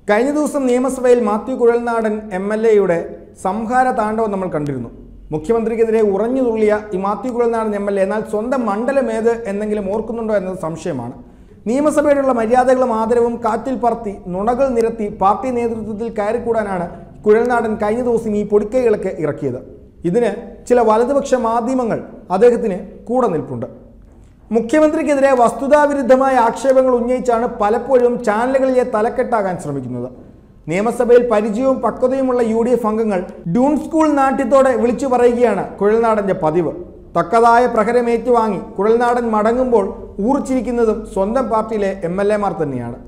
കഴിഞ്ഞ ദിവസം നിയമസഭയിൽ മാത്യു കുഴൽനാടൻ എം എൽ എയുടെ സംഹാര താണ്ഡവം നമ്മൾ കണ്ടിരുന്നു മുഖ്യമന്ത്രിക്കെതിരെ ഉറഞ്ഞു തുള്ളിയ ഈ Mathew Kuzhalnadan M L A എന്നാൽ സ്വന്തം മണ്ഡലം ഏത് എന്തെങ്കിലും ഓർക്കുന്നുണ്ടോ എന്നത് സംശയമാണ് നിയമസഭയോടുള്ള മര്യാദകളും ആദരവും കാറ്റിൽ പറത്തി നുണകൾ നിരത്തി പാർട്ടി നേതൃത്വത്തിൽ കയറിക്കൂടാനാണ് കുഴൽനാടൻ കഴിഞ്ഞ ദിവസം ഈ പൊടിക്കൈകളൊക്കെ ഇറക്കിയത് ഇതിന് ചില വലതുപക്ഷ മാധ്യമങ്ങൾ അദ്ദേഹത്തിന് കൂടെ നിൽപ്പുണ്ട് മുഖ്യമന്ത്രിക്കെതിരെ വസ്തുതാവിരുദ്ധമായ ആക്ഷേപങ്ങൾ ഉന്നയിച്ചാണ് പലപ്പോഴും ചാനലുകളിലെ തലക്കെട്ടാകാൻ ശ്രമിക്കുന്നത് നിയമസഭയിൽ പരിചയവും പക്വതയുമുള്ള യു ഡി എഫ് അംഗങ്ങൾ ഡൂൺ സ്കൂൾ നാട്യത്തോടെ വിളിച്ചു പറയുകയാണ് കുഴൽനാടന്റെ പതിവ് തക്കതായ പ്രഹരം ഏറ്റുവാങ്ങി കുഴൽനാടൻ മടങ്ങുമ്പോൾ ഊറിച്ചിരിക്കുന്നതും സ്വന്തം പാർട്ടിയിലെ എം എൽ എമാർ തന്നെയാണ്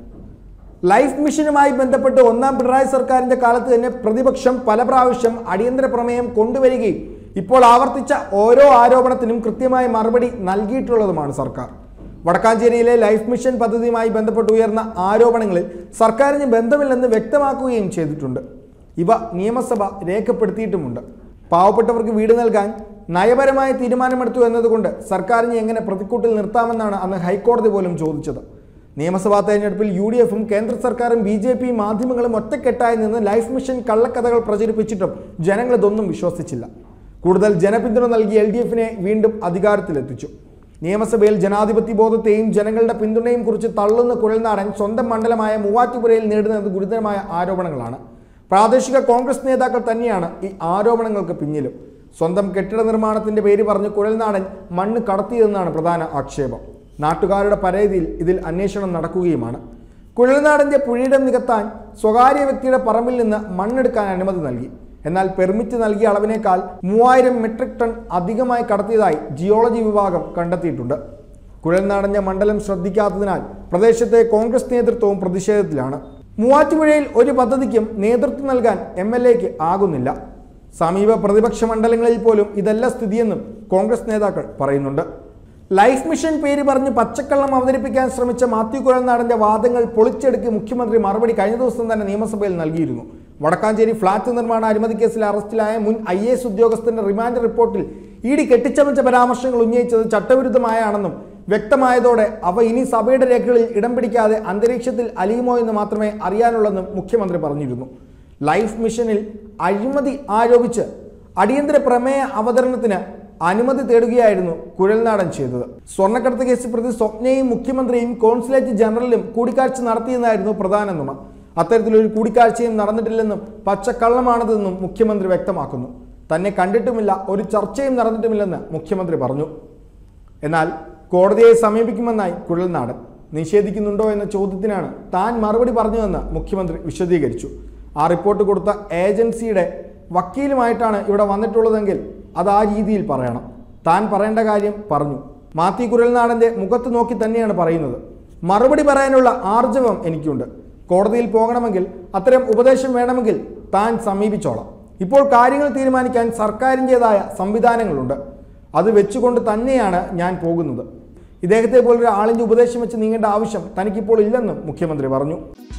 ലൈഫ് മിഷനുമായി ബന്ധപ്പെട്ട് ഒന്നാം പിണറായി സർക്കാരിന്റെ കാലത്ത് തന്നെ പ്രതിപക്ഷം പല പ്രാവശ്യം അടിയന്തര പ്രമേയം കൊണ്ടുവരികയും ഇപ്പോൾ ആവർത്തിച്ച ഓരോ ആരോപണത്തിനും കൃത്യമായ മറുപടി നൽകിയിട്ടുള്ളതുമാണ് സർക്കാർ വടക്കാഞ്ചേരിയിലെ ലൈഫ് മിഷൻ പദ്ധതിയുമായി ബന്ധപ്പെട്ട് ഉയർന്ന ആരോപണങ്ങളിൽ സർക്കാരിന് ബന്ധമില്ലെന്ന് വ്യക്തമാക്കുകയും ചെയ്തിട്ടുണ്ട് ഇവ നിയമസഭ രേഖപ്പെടുത്തിയിട്ടുമുണ്ട് പാവപ്പെട്ടവർക്ക് വീട് നൽകാൻ നയപരമായ തീരുമാനമെടുത്തു എന്നതുകൊണ്ട് സർക്കാരിനെ എങ്ങനെ പ്രതിക്കൂട്ടിൽ നിർത്താമെന്നാണ് അന്ന് ഹൈക്കോടതി പോലും ചോദിച്ചത് നിയമസഭാ തെരഞ്ഞെടുപ്പിൽ യു ഡി എഫും കേന്ദ്ര സർക്കാരും ബി ജെ പി മാധ്യമങ്ങളും ഒറ്റക്കെട്ടായി നിന്ന് ലൈഫ് മിഷൻ കള്ളക്കഥകൾ പ്രചരിപ്പിച്ചിട്ടും ജനങ്ങൾ ഇതൊന്നും വിശ്വസിച്ചില്ല കൂടുതൽ ജനപിന്തുണ നൽകി എൽ ഡി എഫിനെ വീണ്ടും അധികാരത്തിലെത്തിച്ചു നിയമസഭയിൽ ജനാധിപത്യ ബോധത്തെയും ജനങ്ങളുടെ പിന്തുണയും കുറിച്ച് തള്ളുന്ന കുഴൽനാടൻ സ്വന്തം മണ്ഡലമായ മൂവാറ്റുപുരയിൽ നേടുന്നത് ഗുരുതരമായ ആരോപണങ്ങളാണ് പ്രാദേശിക കോൺഗ്രസ് നേതാക്കൾ തന്നെയാണ് ഈ ആരോപണങ്ങൾക്ക് പിന്നിലും സ്വന്തം കെട്ടിട നിർമ്മാണത്തിന്റെ പേര് പറഞ്ഞ് കുഴൽനാടൻ മണ്ണ് കടത്തിയതെന്നാണ് പ്രധാന ആക്ഷേപം നാട്ടുകാരുടെ പരാതിയിൽ ഇതിൽ അന്വേഷണം നടക്കുകയുമാണ് കുഴൽനാടന്റെ പുഴയിടം നികത്താൻ സ്വകാര്യ വ്യക്തിയുടെ പറമ്പിൽ നിന്ന് മണ്ണെടുക്കാൻ അനുമതി നൽകി എന്നാൽ പെർമിറ്റ് നൽകിയ അളവിനേക്കാൾ മൂവായിരം മെട്രിക് ടൺ അധികമായി കടത്തിയതായി ജിയോളജി വിഭാഗം കണ്ടെത്തിയിട്ടുണ്ട് കുഴൽനാടന്റെ മണ്ഡലം ശ്രദ്ധിക്കാത്തതിനാൽ പ്രദേശത്തെ കോൺഗ്രസ് നേതൃത്വവും പ്രതിഷേധത്തിലാണ് മൂവാറ്റുപുഴയിൽ ഒരു പദ്ധതിക്കും നേതൃത്വം നൽകാൻ എം എൽ എക്ക് ആകുന്നില്ല സമീപ പ്രതിപക്ഷ മണ്ഡലങ്ങളിൽ പോലും ഇതല്ല സ്ഥിതിയെന്നും കോൺഗ്രസ് നേതാക്കൾ പറയുന്നുണ്ട് ലൈഫ് മിഷൻ പേര് പറഞ്ഞ് പച്ചക്കള്ളം അവതരിപ്പിക്കാൻ ശ്രമിച്ച മാത്യു കുഴൽനാടന്റെ വാദങ്ങൾ പൊളിച്ചെടുക്കി മുഖ്യമന്ത്രി മറുപടി കഴിഞ്ഞ ദിവസം തന്നെ നിയമസഭയിൽ നൽകിയിരുന്നു വടക്കാഞ്ചേരി ഫ്ളാറ്റ് നിർമ്മാണ അഴിമതി കേസിൽ അറസ്റ്റിലായ മുൻ ഐ എസ് ഉദ്യോഗസ്ഥന്റെ റിമാൻഡ് റിപ്പോർട്ടിൽ ഇ ഡി കെട്ടിച്ചമച്ച പരാമർശങ്ങൾ ഉന്നയിച്ചത് ചട്ടവിരുദ്ധമായാണെന്നും വ്യക്തമായതോടെ അവ ഇനി സഭയുടെ രേഖകളിൽ ഇടം പിടിക്കാതെ അന്തരീക്ഷത്തിൽ അലിയുമോ എന്ന് മാത്രമേ അറിയാനുള്ളെന്നും മുഖ്യമന്ത്രി പറഞ്ഞിരുന്നു ലൈഫ് മിഷനിൽ അഴിമതി ആരോപിച്ച് അടിയന്തര പ്രമേയ അവതരണത്തിന് അനുമതി തേടുകയായിരുന്നു കുഴൽനാടൻ ചെയ്തത് സ്വർണ്ണക്കടത്ത് കേസ് പ്രതി സ്വപ്നയും മുഖ്യമന്ത്രിയും കോൺസുലേറ്റ് ജനറലും കൂടിക്കാഴ്ച നടത്തിയെന്നായിരുന്നു പ്രധാന നുണ അത്തരത്തിലൊരു കൂടിക്കാഴ്ചയും നടന്നിട്ടില്ലെന്നും പച്ചക്കള്ളമാണതെന്നും മുഖ്യമന്ത്രി വ്യക്തമാക്കുന്നു തന്നെ കണ്ടിട്ടുമില്ല ഒരു ചർച്ചയും നടന്നിട്ടുമില്ലെന്ന് മുഖ്യമന്ത്രി പറഞ്ഞു എന്നാൽ കോടതിയെ സമീപിക്കുമെന്നായി കുഴൽനാടൻ നിഷേധിക്കുന്നുണ്ടോ എന്ന ചോദ്യത്തിനാണ് താൻ മറുപടി പറഞ്ഞതെന്ന് മുഖ്യമന്ത്രി വിശദീകരിച്ചു ആ റിപ്പോർട്ട് കൊടുത്ത ഏജൻസിയുടെ വക്കീലുമായിട്ടാണ് ഇവിടെ വന്നിട്ടുള്ളതെങ്കിൽ അത് ആ രീതിയിൽ പറയണം താൻ പറയേണ്ട കാര്യം പറഞ്ഞു മാത്യു കുഴൽനാടൻ്റെ മുഖത്ത് നോക്കി തന്നെയാണ് പറയുന്നത് മറുപടി പറയാനുള്ള ആർജവം എനിക്കുണ്ട് കോടതിയിൽ പോകണമെങ്കിൽ അത്തരം ഉപദേശം വേണമെങ്കിൽ താൻ സമീപിച്ചോളാം ഇപ്പോൾ കാര്യങ്ങൾ തീരുമാനിക്കാൻ സർക്കാരിൻ്റെതായ സംവിധാനങ്ങളുണ്ട് അത് വെച്ചുകൊണ്ട് തന്നെയാണ് ഞാൻ പോകുന്നത് ഇദ്ദേഹത്തെ പോലൊരു ആളിൻ്റെ ഉപദേശം വെച്ച് നീങ്ങേണ്ട ആവശ്യം തനിക്കിപ്പോൾ ഇല്ലെന്നും മുഖ്യമന്ത്രി പറഞ്ഞു